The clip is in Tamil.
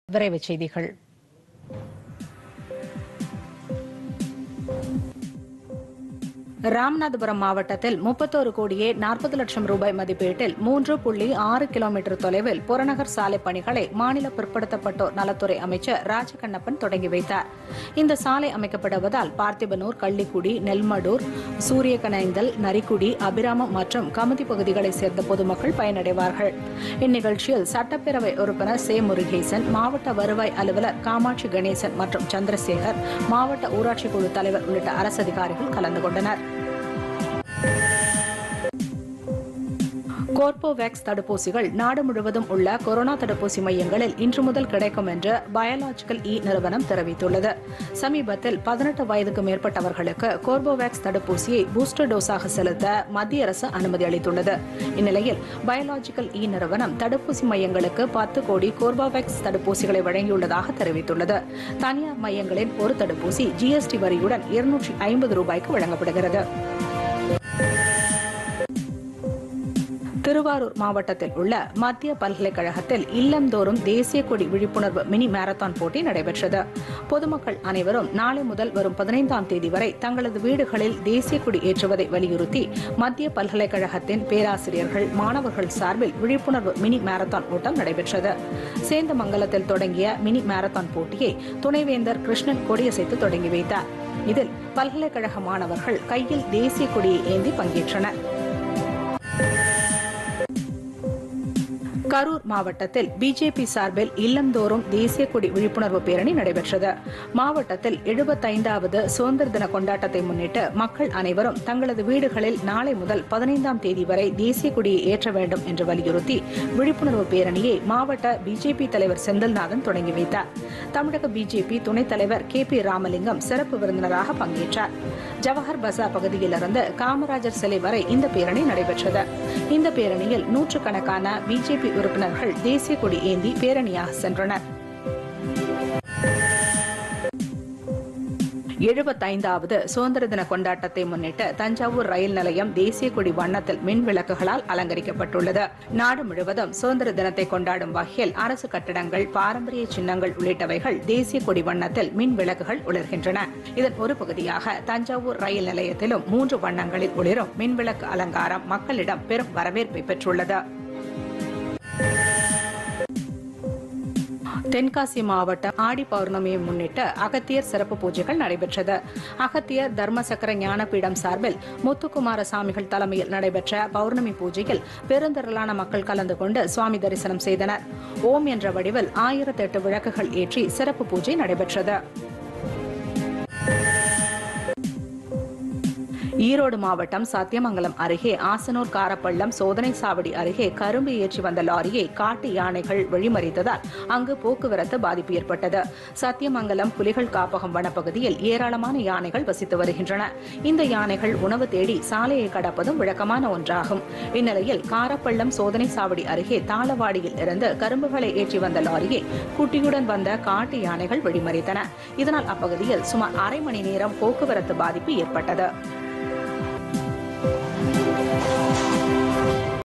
விரைவுச் செய்திகள் ராமநாதபுரம் மாவட்டத்தில் முப்பத்தோரு கோடியே நாற்பது லட்சம் ரூபாய் மதிப்பீட்டில் மூன்று புள்ளி ஆறு கிலோமீட்டர் தொலைவில் புறநகர் சாலை பணிகளை மாநில பிற்படுத்தப்பட்டோர் நலத்துறை அமைச்சர் ராஜகண்ணப்பன் தொடங்கி வைத்தார் இந்த சாலை அமைக்கப்படுவதால் பார்த்திபனூர் கள்ளிக்குடி நெல்மடூர் சூரியகனைந்தல் நரிக்குடி அபிராமம் மற்றும் கமுதி பகுதிகளைச் சேர்ந்த பொதுமக்கள் பயனடைவார்கள் இந்நிகழ்ச்சியில் சட்டப்பேரவை உறுப்பினர் சே முருகேசன் மாவட்ட வருவாய் அலுவலர் காமாட்சி கணேசன் மற்றும் சந்திரசேகர் மாவட்ட ஊராட்சி குழு தலைவர் உள்ளிட்ட அரசு அதிகாரிகள் கலந்து கொண்டனர் கோர்போவேக்ஸ் தடுப்பூசிகள் நாடு முழுவதும் உள்ள கொரோனா தடுப்பூசி மையங்களில் இன்று முதல் கிடைக்கும் என்று பயாலாஜிக்கல் இ நிறுவனம் தெரிவித்துள்ளது சமீபத்தில் பதினெட்டு வயதுக்கு மேற்பட்டவர்களுக்கு கோர்போவேக்ஸ் தடுப்பூசியை பூஸ்டர் டோஸாக செலுத்த மத்திய அரசு அனுமதி அளித்துள்ளது இந்நிலையில் பயாலாஜிக்கல் இ நிறுவனம் தடுப்பூசி மையங்களுக்கு பத்து கோடி கோர்போவேக்ஸ் தடுப்பூசிகளை வழங்கியுள்ளதாக தெரிவித்துள்ளது தனியார் மையங்களின் ஒரு தடுப்பூசி ஜிஎஸ்டி வரியுடன் இருநூற்றி ஐம்பது ரூபாய்க்கு வழங்கப்படுகிறது திருவாரூர் மாவட்டத்தில் உள்ள மத்திய பல்கலைக்கழகத்தில் இல்லந்தோறும் தேசிய கொடி விழிப்புணர்வு மினி மாரத்தான் போட்டி நடைபெற்றது பொதுமக்கள் அனைவரும் நாளை முதல் வரும் பதினைந்தாம் தேதி வரை தங்களது வீடுகளில் தேசிய கொடி ஏற்றுவதை வலியுறுத்தி மத்திய பல்கலைக்கழகத்தின் பேராசிரியர்கள் மாணவர்கள் சார்பில் விழிப்புணர்வு மினி மாரத்தான் ஓட்டம் நடைபெற்றது சேந்தமங்கலத்தில் தொடங்கிய மினி மாரத்தான் போட்டியை துணைவேந்தர் கிருஷ்ணன் கொடியசைத்து தொடங்கி வைத்தார் இதில் பல்கலைக்கழக மாணவர்கள் கையில் தேசிய கொடியை ஏந்தி பங்கேற்றனர் கரூர் மாவட்டத்தில் பிஜேபி சார்பில் இல்லந்தோறும் தேசிய கொடி விழிப்புணர்வு பேரணி நடைபெற்றது மாவட்டத்தில் எழுபத்தைந்தாவது சுதந்திர தின கொண்டாட்டத்தை முன்னிட்டு மக்கள் அனைவரும் தங்களது வீடுகளில் நாளை முதல் பதினைந்தாம் தேதி வரை தேசிய கொடியை ஏற்ற வேண்டும் என்று வலியுறுத்தி விழிப்புணர்வு பேரணியை மாவட்ட பிஜேபி தலைவர் செந்தில்நாதன் தொடங்கி வைத்தார் தமிழக பிஜேபி துணைத் தலைவர் கே பி ராமலிங்கம் சிறப்பு விருந்தினராக பங்கேற்றார் ஜவஹர் பசார் பகுதியிலிருந்து காமராஜர் சிலை வரை இந்த பேரணி நடைபெற்றது இந்த பேரணியில் நூற்றுக்கணக்கான பிஜேபி உறுப்பினர்கள் தேசிய கொடி ஏந்தி பேரணியாக சென்றனர் எழுபத்தைந்தாவது சுதந்திர தின கொண்டாட்டத்தை முன்னிட்டு தஞ்சாவூர் ரயில் நிலையம் தேசிய கொடி வண்ணத்தில் மின் விளக்குகளால் அலங்கரிக்கப்பட்டுள்ளது நாடு முழுவதும் சுதந்திர தினத்தை கொண்டாடும் வகையில் அரசு கட்டடங்கள் பாரம்பரிய சின்னங்கள் உள்ளிட்டவைகள் தேசிய கொடி வண்ணத்தில் மின் விளக்குகள் ஒளிர்கின்றன இதன் ஒரு பகுதியாக தஞ்சாவூர் ரயில் நிலையத்திலும் மூன்று வண்ணங்களில் ஒளிரும் மின் விளக்கு அலங்காரம் மக்களிடம் பெரும் வரவேற்பை பெற்றுள்ளது தென்காசி மாவட்டம் ஆடி பௌர்ணமியை முன்னிட்டு அகத்தியர் சிறப்பு பூஜைகள் நடைபெற்றது அகத்தியர் தர்மசக்கர ஞானபீடம் சார்பில் முத்துக்குமார சாமிகள் தலைமையில் நடைபெற்ற பௌர்ணமி பூஜையில் பெருந்திரளான மக்கள் கலந்து கொண்டு சுவாமி தரிசனம் செய்தனர் ஓம் என்ற வடிவில் ஆயிரத்தி எட்டு விளக்குகள் ஏற்றி சிறப்பு பூஜை நடைபெற்றது ஈரோடு மாவட்டம் சத்தியமங்கலம் அருகே ஆசனூர் காரப்பள்ளம் சோதனை சாவடி அருகே கரும்பு ஏற்றி வந்த லாரியை காட்டு யானைகள் வழிமறித்ததால் அங்கு போக்குவரத்து பாதிப்பு ஏற்பட்டது சத்தியமங்கலம் புலிகள் காப்பகம் வனப்பகுதியில் ஏராளமான யானைகள் வசித்து வருகின்றன இந்த யானைகள் உணவு தேடி சாலையை கடப்பதும் வழக்கமான ஒன்றாகும் இந்நிலையில் காரப்பள்ளம் சோதனை சாவடி அருகே தாளவாடியில் இருந்து கரும்புகளை ஏற்றி வந்த லாரியை குட்டியுடன் வந்த காட்டு யானைகள் வழிமறித்தன இதனால் அப்பகுதியில் சுமார் அரை மணி நேரம் போக்குவரத்து பாதிப்பு ஏற்பட்டது